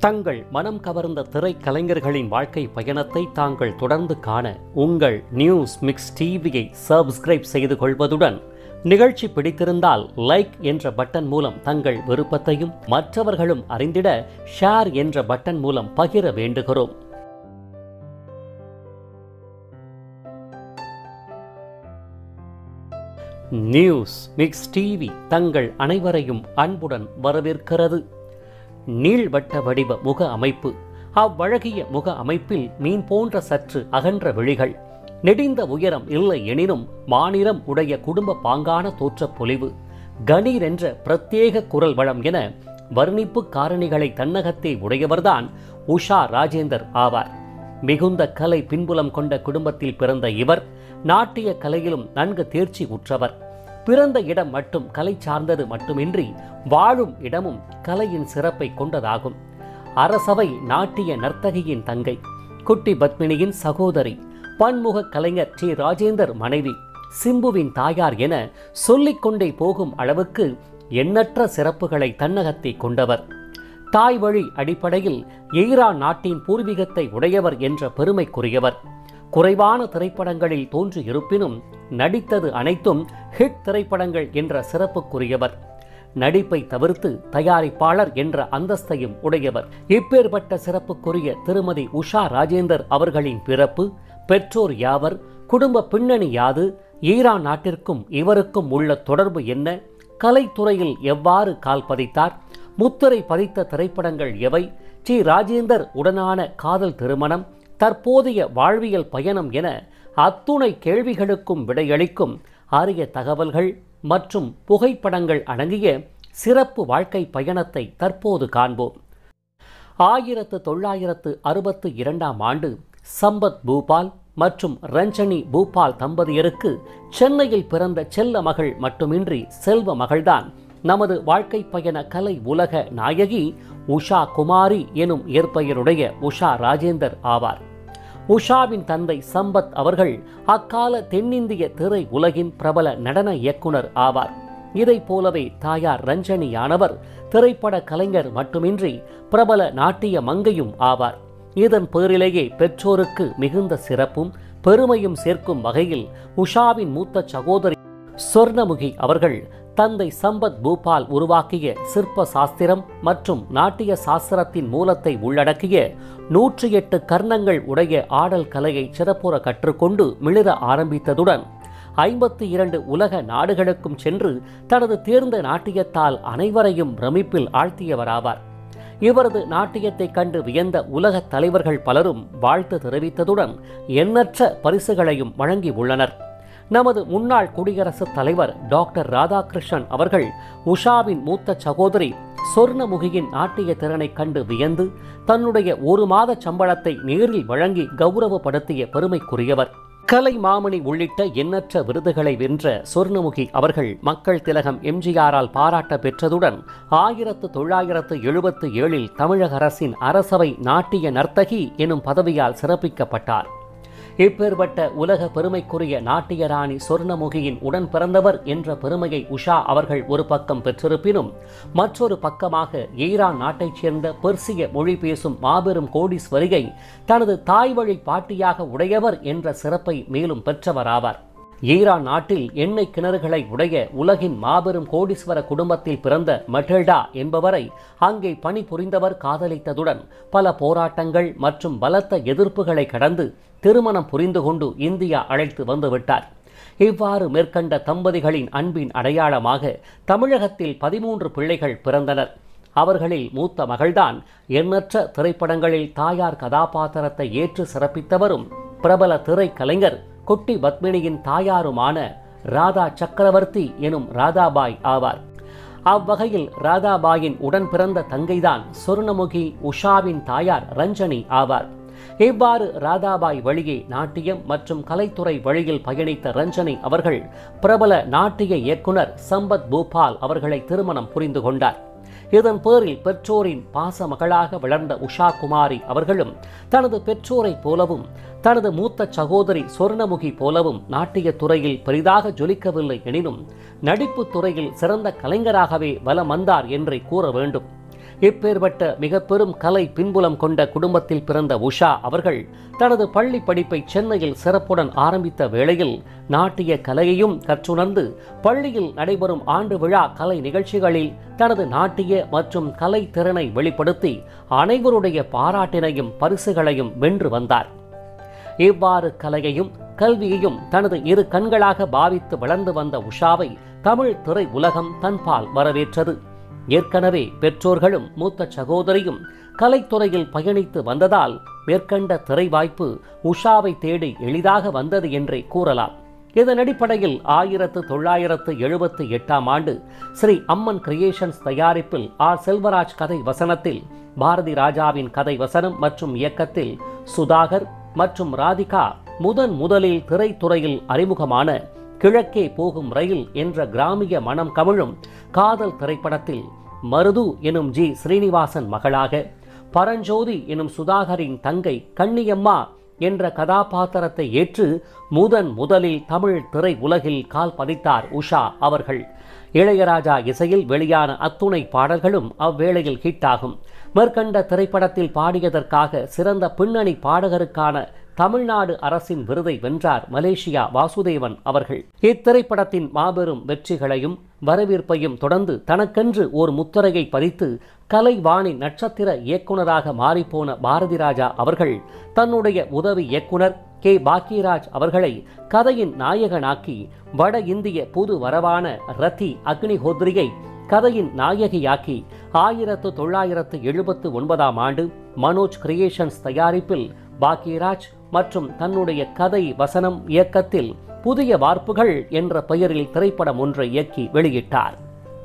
தங்கள் மனம் கவர்ந்த திரைக்கலைஞர்களின் வாழ்க்கை பயணத்தை தாங்கள் தொடர்ந்து காண உங்கள் நியூஸ் மிக்ஸ் டிவியை சப்ஸ்கிரைப் செய்து கொள்வதுடன் நிகழ்ச்சி பிடித்திருந்தால் லைக் என்ற பட்டன் மூலம் தங்கள் விருப்பத்தையும் மற்றவர்களும் அறிந்திட ஷேர் என்ற பட்டன் மூலம் பகிர வேண்டுகிறோம் நியூஸ் மிக்ஸ் டிவி தங்கள் அனைவரையும் அன்புடன் வரவேற்கிறது நீள்வட்ட வடிவ முக அமைப்பு அவ்வழகிய முக அமைப்பில் மீன் போன்ற சற்று அகன்ற விழிகள் நெடிந்த உயரம் இல்லை எனினும் மாநிலம் உடைய குடும்ப பாங்கான தோற்றப் பொலிவு கணீர் என்ற பிரத்யேக குரல் வளம் என வர்ணிப்பு காரணிகளை தன்னகத்தே உடையவர்தான் உஷா ராஜேந்தர் ஆவார் மிகுந்த கலை பின்புலம் கொண்ட குடும்பத்தில் பிறந்த இவர் நாட்டிய கலையிலும் நன்கு தேர்ச்சி உற்றவர் பிறந்த இடம் மட்டும் கலை சார்ந்தது மட்டுமின்றி வாழும் இடமும் கலையின் சிறப்பை கொண்டதாகும் அரசவை நாட்டிய நர்த்தகியின் தங்கை குட்டி பத்மினியின் சகோதரி பன்முக கலைஞர் டி ராஜேந்தர் மனைவி சிம்புவின் தாயார் என சொல்லிக்கொண்டே போகும் அளவுக்கு எண்ணற்ற சிறப்புகளை தன்னகத்தை கொண்டவர் தாய் வழி அடிப்படையில் ஈரான் நாட்டின் பூர்வீகத்தை உடையவர் என்ற பெருமைக்குரியவர் குறைவான திரைப்படங்களில் தோன்றி இருப்பினும் நடித்தது அனைத்தும் ஹிட் திரைப்படங்கள் என்ற சிறப்புக்குரியவர் நடிப்பை தவிர்த்து தயாரிப்பாளர் என்ற அந்தஸ்தையும் உடையவர் இப்பேற்பட்ட சிறப்புக்குரிய திருமதி உஷா ராஜேந்தர் அவர்களின் பிறப்பு பெற்றோர் யாவர் குடும்ப பின்னணி யாது ஈரான் நாட்டிற்கும் இவருக்கும் உள்ள தொடர்பு என்ன கலைத்துறையில் எவ்வாறு கால் பதித்தார் முத்திரை பதித்த திரைப்படங்கள் எவை டி ராஜேந்தர் உடனான காதல் திருமணம் தற்போதைய வாழ்வியல் பயணம் என அத்துணை கேள்விகளுக்கும் விடையளிக்கும் அரிய தகவல்கள் மற்றும் புகைப்படங்கள் அடங்கிய சிறப்பு வாழ்க்கை பயணத்தை தற்போது காண்போம் ஆயிரத்து தொள்ளாயிரத்து அறுபத்து இரண்டாம் ஆண்டு சம்பத் பூபால் மற்றும் ரஞ்சனி பூபால் தம்பதியருக்கு சென்னையில் பிறந்த செல்ல மகள் மட்டுமின்றி செல்வ மகள்தான் நமது வாழ்க்கை பயண கலை உலக நாயகி உஷா குமாரி எனும் இயற்பெயருடைய உஷா ராஜேந்தர் ஆவார் உஷாவின் தந்தை சம்பத் அவர்கள் அக்கால தென்னிந்திய திரை உலகின் பிரபல நடன இயக்குனர் ஆவார் இதைப் போலவே தாயார் ரஞ்சனியானவர் திரைப்பட கலைஞர் மட்டுமின்றி பிரபல நாட்டிய மங்கையும் ஆவார் இதன் பேரிலேயே பெற்றோருக்கு மிகுந்த சிறப்பும் பெருமையும் சேர்க்கும் வகையில் உஷாவின் மூத்த சகோதரி சொர்ணமுகி அவர்கள் தந்தை சம்பத் பூபால் உருவாக்கிய சிற்ப சாஸ்திரம் மற்றும் நாட்டிய சாஸ்திரத்தின் மூலத்தை உள்ளடக்கிய நூற்றி எட்டு கர்ணங்கள் உடைய ஆடல் கலையை சிறப்புற கற்றுக்கொண்டு மிளிர ஆரம்பித்ததுடன் ஐம்பத்தி இரண்டு உலக நாடுகளுக்கும் சென்று தனது தேர்ந்த நாட்டியத்தால் அனைவரையும் பிரமிப்பில் ஆழ்த்தியவராவார் இவரது நாட்டியத்தை கண்டு வியந்த உலகத் தலைவர்கள் பலரும் வாழ்த்து தெரிவித்ததுடன் எண்ணற்ற பரிசுகளையும் வழங்கி உள்ளனர் நமது முன்னாள் குடியரசுத் தலைவர் டாக்டர் ராதாகிருஷ்ணன் அவர்கள் உஷாவின் மூத்த சகோதரி சொர்ணமுகியின் நாட்டிய திறனை கண்டு வியந்து தன்னுடைய ஒரு மாத சம்பளத்தை நேரில் வழங்கி கௌரவப்படுத்திய பெருமைக்குரியவர் கலை மாமணி உள்ளிட்ட எண்ணற்ற விருதுகளை வென்ற சொர்ணமுகி அவர்கள் மக்கள் திலகம் எம்ஜிஆரால் பாராட்ட பெற்றதுடன் ஆயிரத்து தொள்ளாயிரத்து எழுபத்து ஏழில் தமிழக அரசின் அரசவை நாட்டிய நர்த்தகி எனும் பதவியால் சிறப்பிக்கப்பட்டார் இப்பேற்பட்ட உலக பெருமைக்குரிய நாட்டிய ராணி சொர்ணமுகியின் உடன் பிறந்தவர் என்ற பெருமையை உஷா அவர்கள் ஒரு பக்கம் பெற்றிருப்பினும் மற்றொரு பக்கமாக ஈரான் நாட்டைச் சேர்ந்த பெர்சிய மொழி பேசும் மாபெரும் கோடீஸ்வரியை தனது தாய் வழி பாட்டியாக உடையவர் என்ற சிறப்பை மேலும் பெற்றவராவார் ஈரான் நாட்டில் எண்ணெய் கிணறுகளை உடைய உலகின் மாபெரும் கோடீஸ்வர குடும்பத்தில் பிறந்த மெட்டல்டா என்பவரை அங்கே பணிபுரிந்தவர் காதலித்ததுடன் பல போராட்டங்கள் மற்றும் பலத்த எதிர்ப்புகளை கடந்து திருமணம் புரிந்து கொண்டு இந்தியா அழைத்து வந்துவிட்டார் இவ்வாறு மேற்கண்ட தம்பதிகளின் அன்பின் அடையாளமாக தமிழகத்தில் பதிமூன்று பிள்ளைகள் பிறந்தனர் அவர்களில் மூத்த மகள்தான் எண்ணற்ற திரைப்படங்களில் தாயார் கதாபாத்திரத்தை ஏற்று சிறப்பித்தவரும் பிரபல திரைக்கலைஞர் குட்டி பத்மினியின் தாயாருமான ராதா சக்கரவர்த்தி எனும் ராதாபாய் ஆவார் அவ்வகையில் ராதாபாயின் உடன் பிறந்த தங்கைதான் சொர்ணமுகி உஷாவின் தாயார் ரஞ்சனி ஆவார் இவ்வாறு ராதாபாய் வழியே நாட்டியம் மற்றும் கலைத்துறை வழியில் பயணித்த ரஞ்சனி அவர்கள் பிரபல நாட்டிய இயக்குனர் சம்பத் பூபால் அவர்களை திருமணம் புரிந்து கொண்டார் இதன் பேரில் பெற்றோரின் பாச மகளாக வளர்ந்த உஷா குமாரி அவர்களும் தனது பெற்றோரைப் போலவும் தனது மூத்த சகோதரி சொர்ணமுகி போலவும் நாட்டிய துறையில் பெரிதாக ஜொலிக்கவில்லை எனினும் நடிப்புத் துறையில் சிறந்த கலைஞராகவே வலம் வந்தார் என்றே கூற வேண்டும் இப்பேற்பட்ட மிக பெரும் கலை பின்புலம் கொண்ட குடும்பத்தில் பிறந்த உஷா அவர்கள் தனது பள்ளி படிப்பை சென்னையில் சிறப்புடன் ஆரம்பித்த வேளையில் நாட்டிய கலையையும் கற்றுணர்ந்து பள்ளியில் நடைபெறும் ஆண்டு விழா கலை நிகழ்ச்சிகளில் தனது நாட்டிய மற்றும் கலை திறனை வெளிப்படுத்தி அனைவருடைய பாராட்டினையும் பரிசுகளையும் வென்று வந்தார் இவ்வாறு கலையையும் கல்வியையும் தனது இரு கண்களாக பாவித்து வளர்ந்து வந்த உஷாவை தமிழ் திரை உலகம் தன்பால் வரவேற்றது ஏற்கனவே பெற்றோர்களும் மூத்த சகோதரியும் கலைத்துறையில் பயணித்து வந்ததால் மேற்கண்ட திரை வாய்ப்பு உஷாவை தேடி எளிதாக வந்தது என்றே கூறலாம் இதன் அடிப்படையில் ஆயிரத்து தொள்ளாயிரத்து எழுபத்து எட்டாம் ஆண்டு ஸ்ரீ அம்மன் கிரியேஷன்ஸ் தயாரிப்பில் ஆர் செல்வராஜ் கதை வசனத்தில் பாரதி ராஜாவின் கதை வசனம் மற்றும் இயக்கத்தில் சுதாகர் மற்றும் ராதிகா முதன் முதலில் திரைத்துறையில் அறிமுகமான கிழக்கே போகும் ரயில் என்ற கிராமிய மனம் கவிழும் காதல் திரைப்படத்தில் மருது எனும் ஜி ஸ்ரீனிவாசன் மகளாக பரஞ்சோதி எனும் சுதாகரின் தங்கை கண்ணியம்மா என்ற கதாபாத்திரத்தை ஏற்று முதன் முதலில் தமிழ் திரை உலகில் கால் பதித்தார் உஷா அவர்கள் இளையராஜா இசையில் வெளியான அத்துணை பாடல்களும் அவ்வேளையில் ஹிட்டாகும் மேற்கண்ட திரைப்படத்தில் பாடியதற்காக சிறந்த பின்னணி பாடகருக்கான தமிழ்நாடு அரசின் விருதை வென்றார் மலேசியா வாசுதேவன் அவர்கள் இத்திரைப்படத்தின் மாபெரும் வெற்றிகளையும் வரவேற்பையும் தொடர்ந்து தனக்கென்று ஒரு முத்திரையை பதித்து கலைவாணி நட்சத்திர இயக்குனராக மாறிப்போன பாரதி ராஜா அவர்கள் தன்னுடைய உதவி இயக்குனர் கே பாக்கியராஜ் அவர்களை கதையின் நாயகனாக்கி வட இந்திய புது வரவான ரத்தி அக்னிஹோத்ரியை கதையின் நாயகியாக்கி ஆயிரத்து தொள்ளாயிரத்து எழுபத்து ஒன்பதாம் ஆண்டு மனோஜ் கிரியேஷன்ஸ் தயாரிப்பில் பாக்கியராஜ் மற்றும் தன்னுடைய கதை வசனம் இயக்கத்தில் புதிய வார்ப்புகள் என்ற பெயரில் திரைப்படம் ஒன்றை இயக்கி வெளியிட்டார்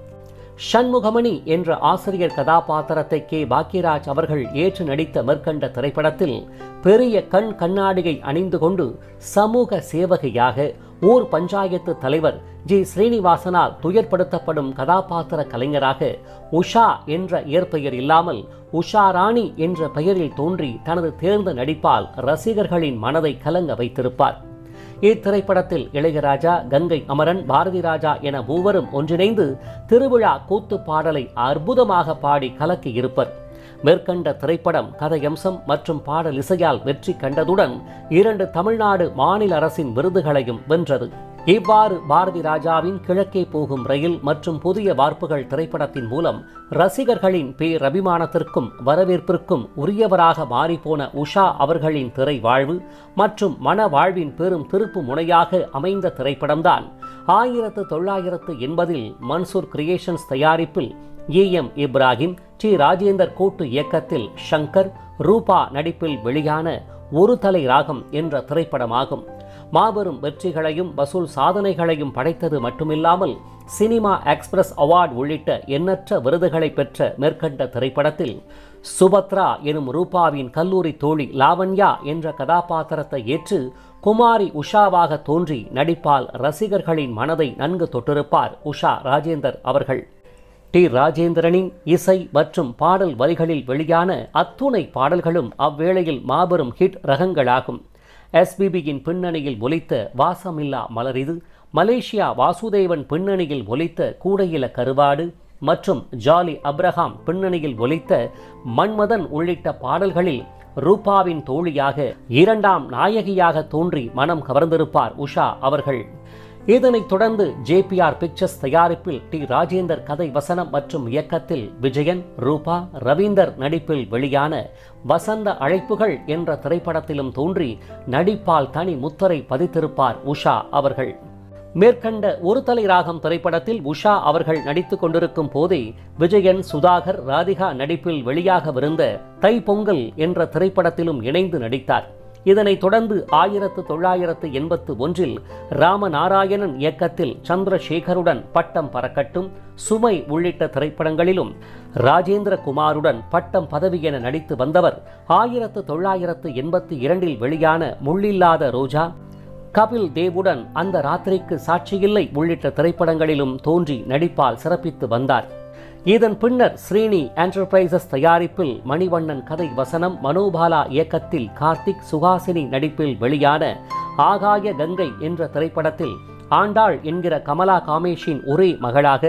ஷண்முகமணி என்ற ஆசிரியர் கதாபாத்திரத்தை கே பாக்கியராஜ் அவர்கள் ஏற்று நடித்த மேற்கண்ட திரைப்படத்தில் பெரிய கண் கண்ணாடியை அணிந்து கொண்டு சமூக சேவகையாக ஊர் பஞ்சாயத்து தலைவர் ஜி ஸ்ரீனிவாசனால் துயர்படுத்தப்படும் கதாபாத்திர கலைஞராக உஷா என்ற இயற்பெயர் இல்லாமல் உஷா ராணி என்ற பெயரில் தோன்றி தனது தேர்ந்த நடிப்பால் ரசிகர்களின் மனதை கலங்க வைத்திருப்பார் இத்திரைப்படத்தில் இளையராஜா கங்கை அமரன் பாரதி ராஜா என மூவரும் ஒன்றிணைந்து திருவிழா கூத்து பாடலை அற்புதமாக பாடி கலக்கி இருப்பர் மேற்கண்ட திரைப்படம் கதையம்சம் மற்றும் பாடல் இசையால் வெற்றி கண்டதுடன் இரண்டு தமிழ்நாடு மாநில அரசின் விருதுகளையும் வென்றது இவ்வாறு பாரதி ராஜாவின் கிழக்கே போகும் ரயில் மற்றும் புதிய வார்ப்புகள் திரைப்படத்தின் மூலம் ரசிகர்களின் பேரபிமானத்திற்கும் வரவேற்பிற்கும் உரியவராக மாறிப்போன உஷா அவர்களின் திரை வாழ்வு மற்றும் மன வாழ்வின் பெரும் திருப்பு முனையாக அமைந்த திரைப்படம்தான் ஆயிரத்து தொள்ளாயிரத்து எண்பதில் மன்சூர் கிரியேஷன்ஸ் தயாரிப்பில் A M Ibrahim T Rajendar கூட்டு இயக்கத்தில் ஷங்கர் ரூபா நடிப்பில் வெளியான ஒரு தலை ராகம் என்ற திரைப்படமாகும் மாபெரும் வெற்றிகளையும் வசூல் சாதனைகளையும் படைத்தது மட்டுமில்லாமல் சினிமா எக்ஸ்பிரஸ் அவார்டு உள்ளிட்ட எண்ணற்ற விருதுகளை பெற்ற மேற்கண்ட திரைப்படத்தில் சுபத்ரா எனும் ரூபாவின் கல்லூரி தோழி லாவண்யா என்ற கதாபாத்திரத்தை ஏற்று குமாரி உஷாவாக தோன்றி நடிப்பால் ரசிகர்களின் மனதை நன்கு தொட்டிருப்பார் உஷா ராஜேந்தர் அவர்கள் டி ராஜேந்திரனின் இசை மற்றும் பாடல் வரிகளில் வெளியான அத்துணை பாடல்களும் அவ்வேளையில் மாபெரும் ஹிட் ரகங்களாகும் எஸ்பிபியின் பின்னணியில் ஒலித்த வாசமில்லா மலரிது மலேசியா வாசுதேவன் பின்னணியில் ஒலித்த கூடையில கருவாடு மற்றும் ஜாலி அப்ரஹாம் பின்னணியில் ஒலித்த மன்மதன் உள்ளிட்ட பாடல்களில் ரூபாவின் தோழியாக இரண்டாம் நாயகியாக தோன்றி மனம் கவர்ந்திருப்பார் உஷா அவர்கள் இதனைத் தொடர்ந்து ஜேபிஆர் பிக்சர்ஸ் தயாரிப்பில் டி ராஜேந்தர் கதை வசனம் மற்றும் இயக்கத்தில் விஜயன் ரூபா ரவீந்தர் நடிப்பில் வெளியான வசந்த அழைப்புகள் என்ற திரைப்படத்திலும் தோன்றி நடிப்பால் தனி முத்திரை பதித்திருப்பார் உஷா அவர்கள் மேற்கண்ட ஒரு தலை ராகம் திரைப்படத்தில் உஷா அவர்கள் நடித்துக் கொண்டிருக்கும் போதே விஜயன் சுதாகர் ராதிகா நடிப்பில் வெளியாகவிருந்த தை பொங்கல் என்ற திரைப்படத்திலும் இணைந்து நடித்தார் இதனைத் தொடர்ந்து ஆயிரத்து தொள்ளாயிரத்து எண்பத்து ஒன்றில் ராமநாராயணன் இயக்கத்தில் சந்திரசேகருடன் பட்டம் பறக்கட்டும் சுமை உள்ளிட்ட திரைப்படங்களிலும் ராஜேந்திர குமாருடன் பட்டம் பதவி என நடித்து வந்தவர் ஆயிரத்து தொள்ளாயிரத்து எண்பத்தி இரண்டில் வெளியான முள்ளில்லாத ரோஜா கபில் தேவுடன் அந்த ராத்திரிக்கு சாட்சியில்லை உள்ளிட்ட திரைப்படங்களிலும் தோன்றி நடிப்பால் சிறப்பித்து வந்தார் இதன் பின்னர் ஸ்ரீனி என்டர்பிரைசஸ் தயாரிப்பில் மணிவண்ணன் கதை வசனம் மனோபாலா இயக்கத்தில் கார்த்திக் சுஹாசினி நடிப்பில் வெளியான ஆகாய கங்கை என்ற திரைப்படத்தில் ஆண்டாள் என்கிற கமலா காமேஷின் ஒரே மகளாக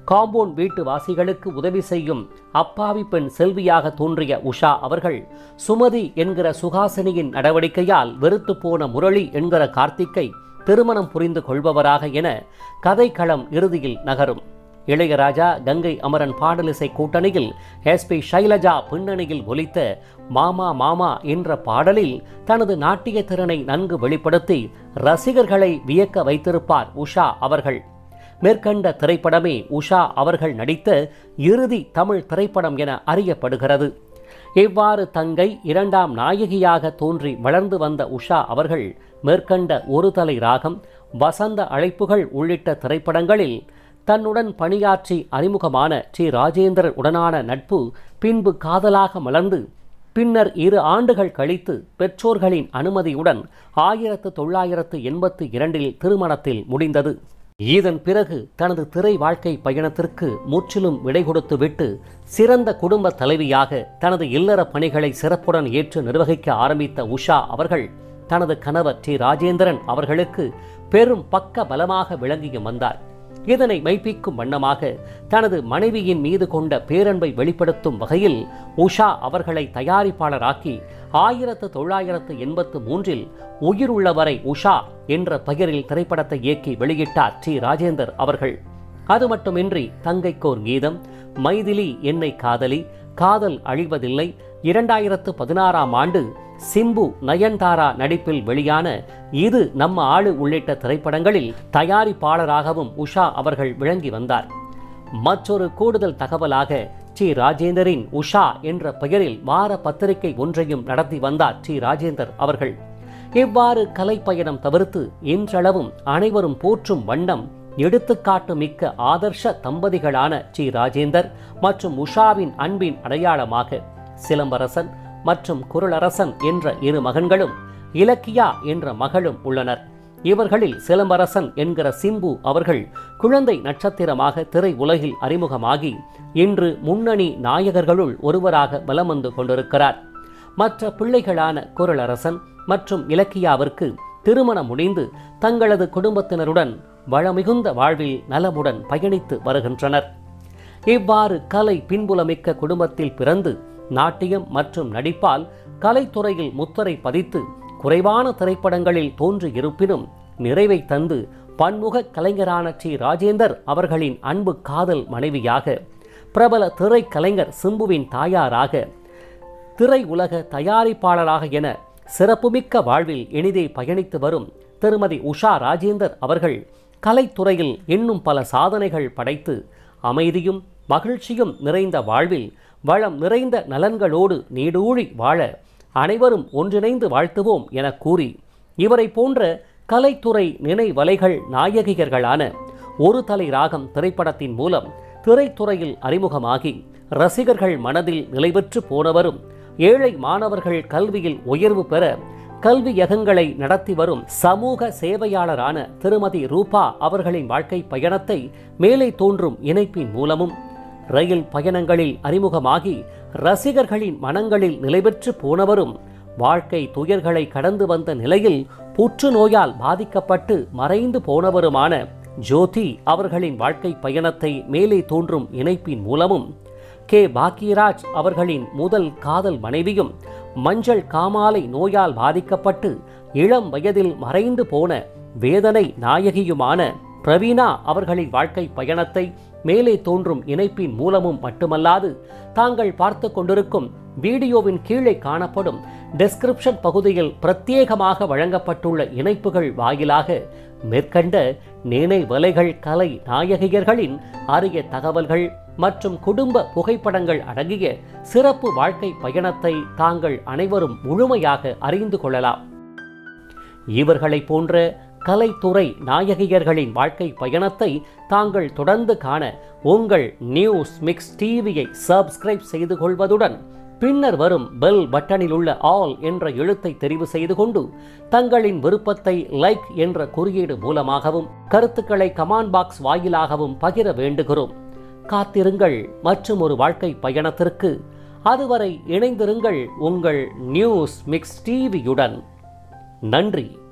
காம்பவுண்ட் வீட்டு வாசிகளுக்கு உதவி செய்யும் அப்பாவி பெண் செல்வியாக தோன்றிய உஷா அவர்கள் சுமதி என்கிற சுகாசினியின் நடவடிக்கையால் வெறுத்து போன முரளி என்கிற கார்த்திக்கை திருமணம் புரிந்து கொள்பவராக என கதைக்களம் இறுதியில் நகரும் இளையராஜா கங்கை அமரன் பாடலிசை கூட்டணியில் எஸ் பி ஷைலஜா பின்னணியில் ஒலித்த மாமா மாமா என்ற பாடலில் தனது நாட்டிய திறனை நன்கு வெளிப்படுத்தி ரசிகர்களை வியக்க வைத்திருப்பார் உஷா அவர்கள் மேற்கண்ட திரைப்படமே உஷா அவர்கள் நடித்த இறுதி தமிழ் திரைப்படம் என அறியப்படுகிறது இவ்வாறு தங்கை இரண்டாம் நாயகியாக தோன்றி வளர்ந்து வந்த உஷா அவர்கள் மேற்கண்ட ஒரு தலை ராகம் வசந்த அழைப்புகள் உள்ளிட்ட திரைப்படங்களில் தன்னுடன் பணியாற்றி அறிமுகமான டி ராஜேந்திரன் உடனான நட்பு பின்பு காதலாக மலர்ந்து பின்னர் இரு ஆண்டுகள் கழித்து பெற்றோர்களின் அனுமதியுடன் ஆயிரத்து தொள்ளாயிரத்து எண்பத்தி இரண்டில் திருமணத்தில் முடிந்தது இதன் பிறகு தனது திரை வாழ்க்கை பயணத்திற்கு முற்றிலும் விடை கொடுத்துவிட்டு சிறந்த குடும்ப தலைவியாக தனது இல்லற பணிகளை சிறப்புடன் ஏற்று நிர்வகிக்க ஆரம்பித்த உஷா அவர்கள் தனது கணவர் டி ராஜேந்திரன் அவர்களுக்கு பெரும் பக்க பலமாக விளங்கியும் வந்தார் இதனை மெய்ப்பிக்கும் வண்ணமாக தனது மனைவியின் மீது கொண்ட பேரன்பை வெளிப்படுத்தும் வகையில் உஷா அவர்களை தயாரிப்பாளராக்கி ஆயிரத்து தொள்ளாயிரத்து எண்பத்து மூன்றில் உயிருள்ளவரை உஷா என்ற பெயரில் திரைப்படத்தை இயக்கி வெளியிட்டார் டி ராஜேந்தர் அவர்கள் அது மட்டுமின்றி தங்கைக்கோர் கீதம் மைதிலி என்னை காதலி காதல் அழிவதில்லை இரண்டாயிரத்து பதினாறாம் ஆண்டு சிம்பு நயன்தாரா நடிப்பில் வெளியான இது நம்ம ஆளு உள்ளிட்ட திரைப்படங்களில் தயாரிப்பாளராகவும் உஷா அவர்கள் விளங்கி வந்தார் மற்றொரு கூடுதல் தகவலாக டி ராஜேந்தரின் உஷா என்ற பெயரில் வார பத்திரிகை ஒன்றையும் நடத்தி வந்தார் டி ராஜேந்தர் அவர்கள் இவ்வாறு கலைப்பயணம் தவிர்த்து இன்றளவும் அனைவரும் போற்றும் வண்ணம் எடுத்துக்காட்டு மிக்க ஆதர்ஷ தம்பதிகளான டி ராஜேந்தர் மற்றும் உஷாவின் அன்பின் அடையாளமாக சிலம்பரசன் மற்றும் குரலரசன் என்ற இரு மகன்களும் இலக்கியா என்ற மகளும் உள்ளனர் இவர்களில் சிலம்பரசன் என்கிற சிம்பு அவர்கள் குழந்தை நட்சத்திரமாக திரை உலகில் அறிமுகமாகி இன்று முன்னணி நாயகர்களுள் ஒருவராக வலம் வந்து கொண்டிருக்கிறார் மற்ற பிள்ளைகளான குரலரசன் மற்றும் இலக்கியாவிற்கு திருமணம் முடிந்து தங்களது குடும்பத்தினருடன் வளமிகுந்த வாழ்வில் நலமுடன் பயணித்து வருகின்றனர் இவ்வாறு கலை பின்புலமிக்க குடும்பத்தில் பிறந்து நாட்டியம் மற்றும் நடிப்பால் கலைத்துறையில் முத்திரை பதித்து குறைவான திரைப்படங்களில் தோன்றி இருப்பினும் நிறைவை தந்து பன்முக கலைஞரான டி ராஜேந்தர் அவர்களின் அன்பு காதல் மனைவியாக பிரபல திரைக்கலைஞர் சிம்புவின் தாயாராக திரை உலக தயாரிப்பாளராக என சிறப்புமிக்க வாழ்வில் இனிதே பயணித்து வரும் திருமதி உஷா ராஜேந்தர் அவர்கள் கலைத்துறையில் இன்னும் பல சாதனைகள் படைத்து அமைதியும் மகிழ்ச்சியும் நிறைந்த வாழ்வில் வளம் நிறைந்த நலன்களோடு நீடூழி வாழ அனைவரும் ஒன்றிணைந்து வாழ்த்துவோம் என கூறி இவரை போன்ற கலைத்துறை நினைவலைகள் நாயகிகர்களான ஒரு தலை ராகம் திரைப்படத்தின் மூலம் திரைத்துறையில் அறிமுகமாகி ரசிகர்கள் மனதில் நிலைபெற்று போனவரும் ஏழை மாணவர்கள் கல்வியில் உயர்வு பெற கல்வியகங்களை நடத்தி வரும் சமூக சேவையாளரான திருமதி ரூபா அவர்களின் வாழ்க்கை பயணத்தை மேலே தோன்றும் இணைப்பின் மூலமும் ரயில் பயணங்களில் அறிமுகமாகி ரசிகர்களின் மனங்களில் நிலைபெற்று போனவரும் வாழ்க்கை துயர்களை கடந்து வந்த நிலையில் புற்றுநோயால் பாதிக்கப்பட்டு மறைந்து போனவருமான ஜோதி அவர்களின் வாழ்க்கை பயணத்தை மேலே தோன்றும் இணைப்பின் மூலமும் கே பாக்கியராஜ் அவர்களின் முதல் காதல் மனைவியும் மஞ்சள் காமாலை நோயால் பாதிக்கப்பட்டு இளம் வயதில் மறைந்து போன வேதனை நாயகியுமான பிரவீனா அவர்களின் வாழ்க்கை பயணத்தை மேலே தோன்றும் இணைப்பின் மூலமும் மட்டுமல்லாது தாங்கள் பார்த்து கொண்டிருக்கும் வீடியோவின் கீழே காணப்படும் டெஸ்கிரிப்ஷன் பகுதியில் பிரத்யேகமாக வழங்கப்பட்டுள்ள இணைப்புகள் வாயிலாக மேற்கண்ட நினைவலைகள் கலை நாயகியர்களின் அரிய தகவல்கள் மற்றும் குடும்ப புகைப்படங்கள் அடங்கிய சிறப்பு வாழ்க்கை பயணத்தை தாங்கள் அனைவரும் முழுமையாக அறிந்து கொள்ளலாம் இவர்களைப் போன்ற கலைத்துறை நாயகியர்களின் வாழ்க்கை பயணத்தை தாங்கள் தொடர்ந்து காண உங்கள் நியூஸ் மிக்ஸ் டிவியை சப்ஸ்கிரைப் செய்து கொள்வதுடன் பின்னர் வரும் பெல் பட்டனில் உள்ள ஆல் என்ற எழுத்தை தெரிவு செய்து கொண்டு தங்களின் விருப்பத்தை லைக் என்ற குறியீடு மூலமாகவும் கருத்துக்களை கமாண்ட் பாக்ஸ் வாயிலாகவும் பகிர வேண்டுகிறோம் காத்திருங்கள் மற்றும் ஒரு வாழ்க்கை பயணத்திற்கு அதுவரை இணைந்திருங்கள் உங்கள் நியூஸ் மிக்ஸ் டிவியுடன் நன்றி